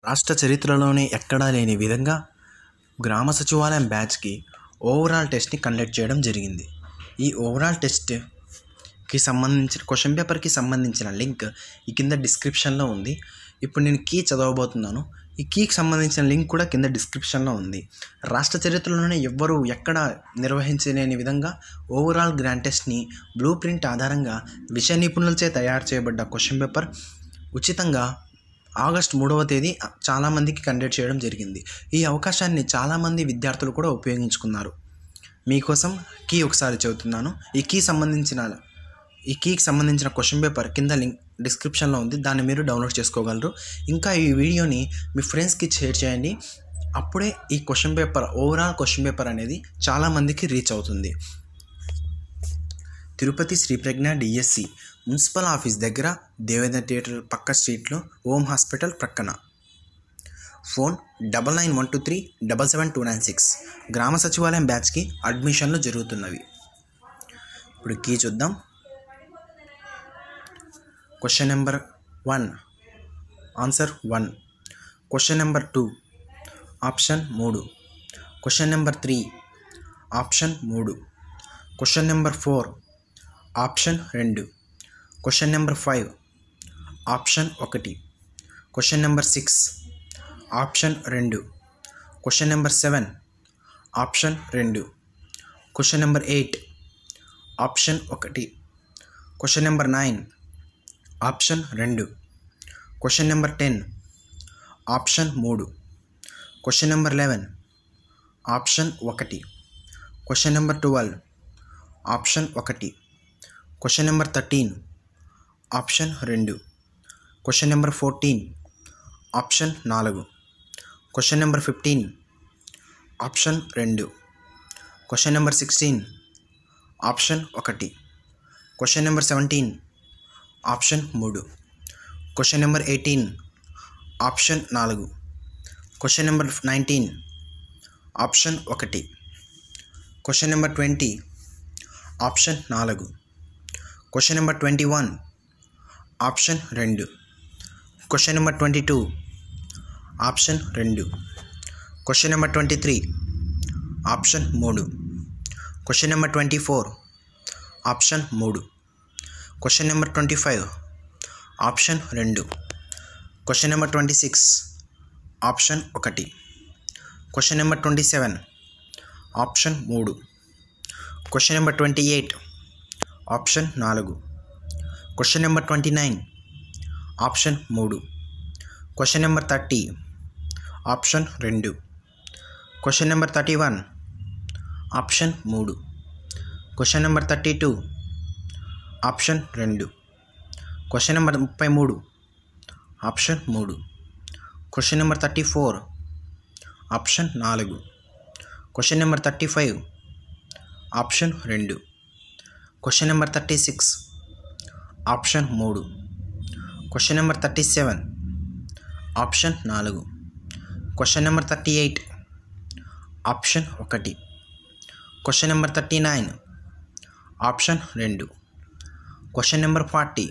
రాష్ట్ర చరిత్రలోనే ఎక్కడా లేని విధంగా గ్రామ సచివాలయం బ్యాచ్కి ఓవరాల్ టెస్ట్ని కండక్ట్ చేయడం జరిగింది ఈ ఓవరాల్ టెస్ట్కి సంబంధించిన క్వశ్చన్ పేపర్కి సంబంధించిన లింక్ ఈ కింద డిస్క్రిప్షన్లో ఉంది ఇప్పుడు నేను కీ చదవబోతున్నాను ఈ కీకి సంబంధించిన లింక్ కూడా కింద డిస్క్రిప్షన్లో ఉంది రాష్ట్ర చరిత్రలోనే ఎవ్వరూ ఎక్కడ నిర్వహించలేని విధంగా ఓవరాల్ గ్రాండ్ టెస్ట్ని బ్లూ ప్రింట్ ఆధారంగా విషయ నిపుణులచే తయారు చేయబడ్డ క్వశ్చన్ పేపర్ ఉచితంగా ఆగస్ట్ మూడవ తేదీ చాలామందికి కండక్ట్ చేయడం జరిగింది ఈ అవకాశాన్ని చాలామంది విద్యార్థులు కూడా ఉపయోగించుకున్నారు మీకోసం కీ ఒకసారి చెబుతున్నాను ఈ కీ సంబంధించిన ఈ కీకి సంబంధించిన క్వశ్చన్ పేపర్ కింద లింక్ డిస్క్రిప్షన్లో ఉంది దాన్ని మీరు డౌన్లోడ్ చేసుకోగలరు ఇంకా ఈ వీడియోని మీ ఫ్రెండ్స్కి షేర్ చేయండి అప్పుడే ఈ question paper overall question paper అనేది చాలామందికి రీచ్ అవుతుంది Tirupati Shri Pragna DSC municipal office దగ్గర దేవేంద్ర థియేటర్ పక్క స్ట్రీట్లో ఓం హాస్పిటల్ ప్రక్కన phone double nine one two three double seven two nine six గ్రామ సచివాలయం బ్యాచ్కి అడ్మిషన్లు జరుగుతున్నవి ఇప్పుడు కీ చూద్దాం question number one answer one question number two option మూడు క్వశ్చన్ నెంబర్ త్రీ ఆప్షన్ మూడు క్వశ్చన్ నెంబర్ ఫోర్ ఆప్షన్ రెండు క్వశ్చన్ నెంబర్ ఫైవ్ ఆప్షన్ ఒకటి క్వశ్చన్ నెంబర్ సిక్స్ ఆప్షన్ రెండు క్వశ్చన్ నెంబర్ సెవెన్ ఆప్షన్ రెండు క్వశ్చన్ నెంబర్ ఎయిట్ ఆప్షన్ ఒకటి question number nine option రెండు question number ten option మూడు question number eleven option ఒకటి question number twelve option ఒకటి question number thirteen option రెండు question number fourteen option నాలుగు question number fifteen option రెండు question number sixteen option ఒకటి question number seventeen option మూడు question number eighteen option నాలుగు question number nineteen option ఒకటి question number twenty option నాలుగు question number twenty one option రెండు question number twenty two option రెండు question number twenty three option మూడు question number twenty four option మూడు question number twenty five option రెండు question number twenty six option ఒకటి question number twenty seven option మూడు question number twenty eight option నాలుగు question number twenty nine option మూడు question number thirty option రెండు question number thirty one option మూడు question number thirty two option రెండు question number ముప్పై మూడు option మూడు question number thirty four option నాలుగు question number thirty five option రెండు question number thirty six option మూడు question number thirty seven option నాలుగు question number thirty eight option ఒకటి question number thirty nine option రెండు question number forty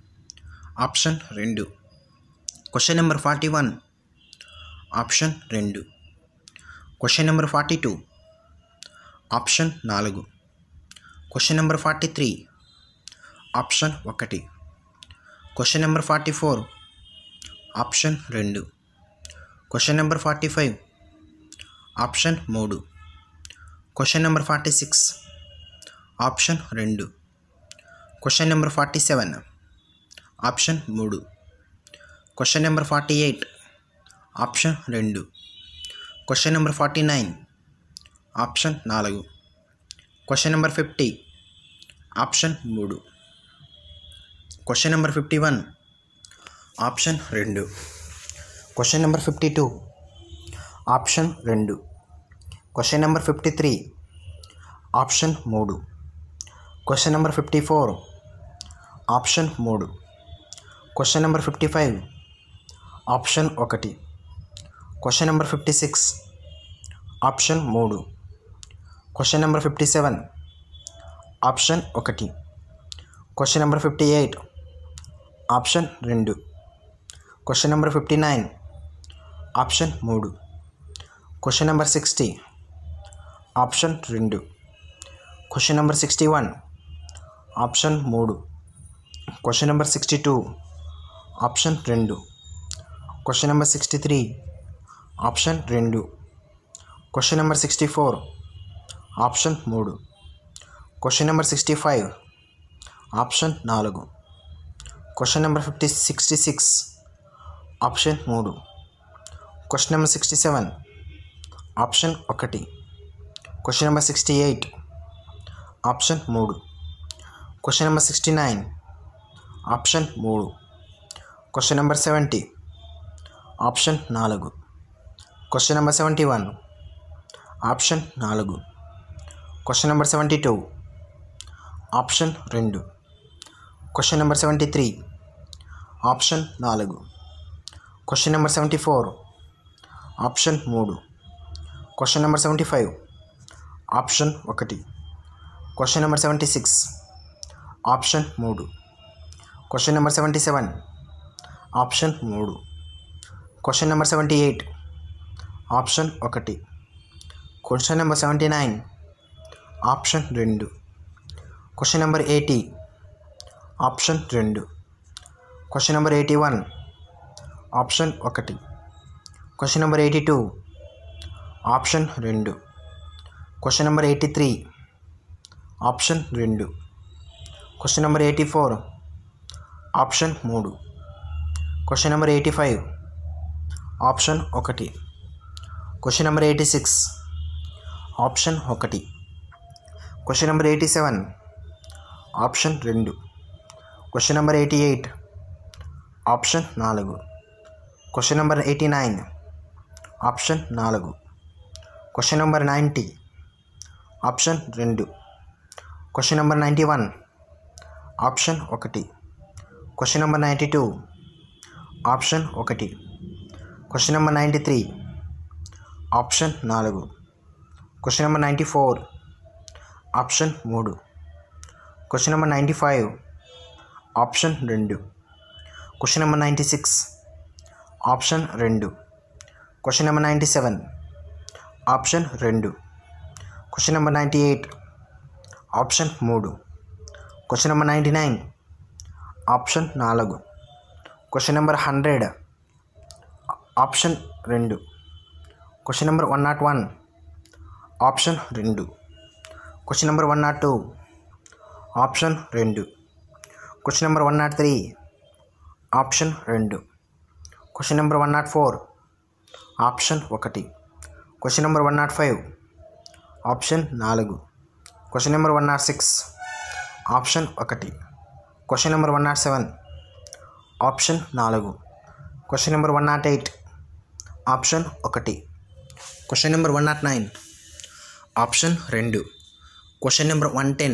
option రెండు question number forty one option రెండు question number forty two option నాలుగు question number forty three option ఒకటి question number forty four option రెండు question number forty five option మూడు question number forty six option రెండు question number forty seven option మూడు question number forty eight option రెండు question number forty nine option నాలుగు question number fifty option మూడు question number fifty one option రెండు question number fifty two option రెండు question number fifty three option మూడు question number fifty four option మూడు question number fifty five option ఒకటి question number fifty six option మూడు question number fifty seven option ఒకటి question number fifty eight option రెండు question number fifty nine option మూడు question number sixty option రెండు question number sixty one option మూడు question number sixty two option రెండు question number sixty three option రెండు question number sixty four option మూడు question number sixty five option నాలుగు question number fifty sixty six option మూడు question number sixty seven option ఒకటి question number sixty eight option మూడు question number sixty nine option మూడు question number seventy option నాలుగు question number seventy one option నాలుగు question number seventy two option రెండు question number seventy three option నాలుగు question number seventy four option మూడు question number seventy five option ఒకటి question number seventy six option మూడు question number seventy seven option మూడు question number seventy eight option ఒకటి question number seventy nine option రెండు question number eighty option రెండు question number eighty one option ఒకటి question number eighty two option రెండు question number eighty three option రెండు question number eighty four option మూడు question number eighty five option ఒకటి question number eighty six option ఒకటి question number eighty seven option రెండు question number eighty eight option నాలుగు question number eighty nine option నాలుగు question number ninety option రెండు question number ninety one option ఒకటి question number ninety two option ఒకటి question number ninety three option నాలుగు question number ninety four option మూడు question number ninety five option రెండు question number ninety six option రెండు question number ninety seven option రెండు question number ninety eight option మూడు question number ninety nine option నాలుగు question number hundred option రెండు question number one nought one option రెండు question number one not two option రెండు question number one nought three option రెండు question number one nought four option ఒకటి question number one nought five option నాలుగు question number one nought six option ఒకటి question number one nought seven option నాలుగు question number one nought eight option ఒకటి question number one nought nine option రెండు question number one ten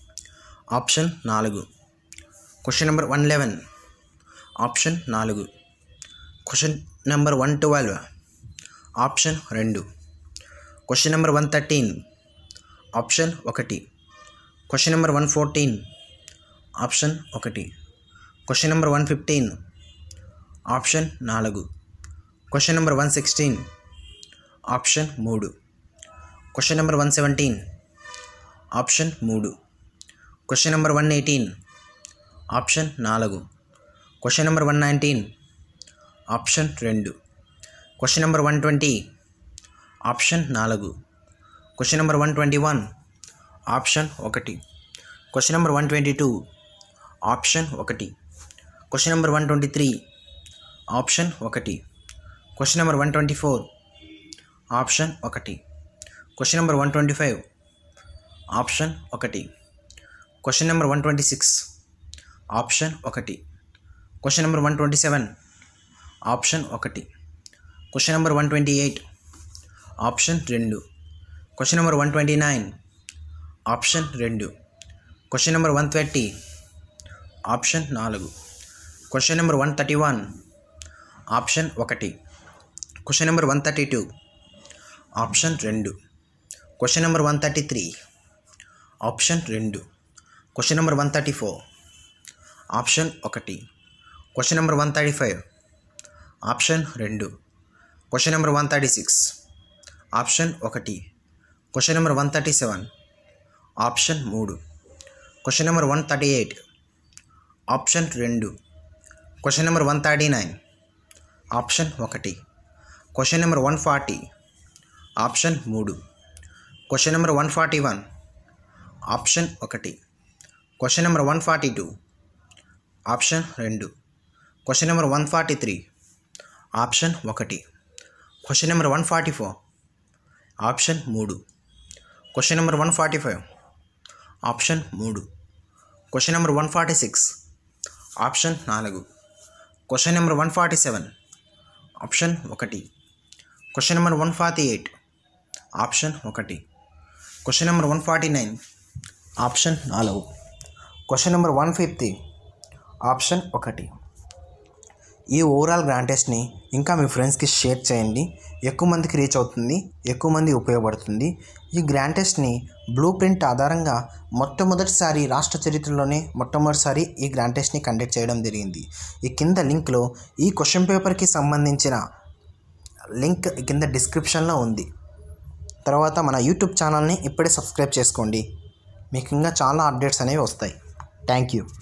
option నాలుగు question number one eleven option నాలుగు question number one twelve option రెండు question number one thirteen option ఒకటి question number one fourteen option ఒకటి question number one fifteen option నాలుగు question number one sixteen option మూడు question number one seventeen option మూడు question number one eighteen option నాలుగు question number one nineteen option రెండు question number one twenty option నాలుగు question number one twenty one option ఒకటి question number one twenty two option ఒకటి question number one twenty three option ఒకటి question number one twenty four option ఒకటి question number one twenty five option ఒకటి question number one twenty six option ఒకటి question number one twenty seven option ఒకటి question number one twenty eight option రెండు question number one twenty nine option రెండు question number one thirty option నాలుగు question number one thirty one option ఒకటి question number one thirty two option రెండు question number one thirty three option రెండు question number one thirty four option ఒకటి question number one thirty five option రెండు question number one thirty six option ఒకటి question number one thirty seven option మూడు question number one thirty eight option రెండు question number one thirty nine option ఒకటి question number one forty option మూడు question number one forty one option ఒకటి question number one forty two option రెండు question number one forty three option ఒకటి question number one forty four option మూడు question number one forty five option మూడు question number one forty six option నాలుగు question number one forty seven option ఒకటి question number one forty eight option ఒకటి question number one forty nine option నాలుగు question number one fifty option ఒకటి ఈ overall grand టెస్ట్ని ఇంకా మీ ఫ్రెండ్స్కి share చేయండి ఎక్కువ మందికి రీచ్ అవుతుంది ఎక్కువ మంది ఉపయోగపడుతుంది ఈ గ్రాండ్ టెస్ట్ని బ్లూ ప్రింట్ ఆధారంగా మొట్టమొదటిసారి రాష్ట్ర చరిత్రలోనే మొట్టమొదటిసారి ఈ గ్రాండ్ టెస్ట్ని కండక్ట్ చేయడం జరిగింది ఈ కింద లింక్లో ఈ క్వశ్చన్ పేపర్కి సంబంధించిన లింక్ కింద డిస్క్రిప్షన్లో ఉంది తర్వాత మన యూట్యూబ్ ఛానల్ని ఇప్పుడే సబ్స్క్రైబ్ చేసుకోండి మీకు ఇంకా చాలా అప్డేట్స్ అనేవి వస్తాయి థ్యాంక్ యూ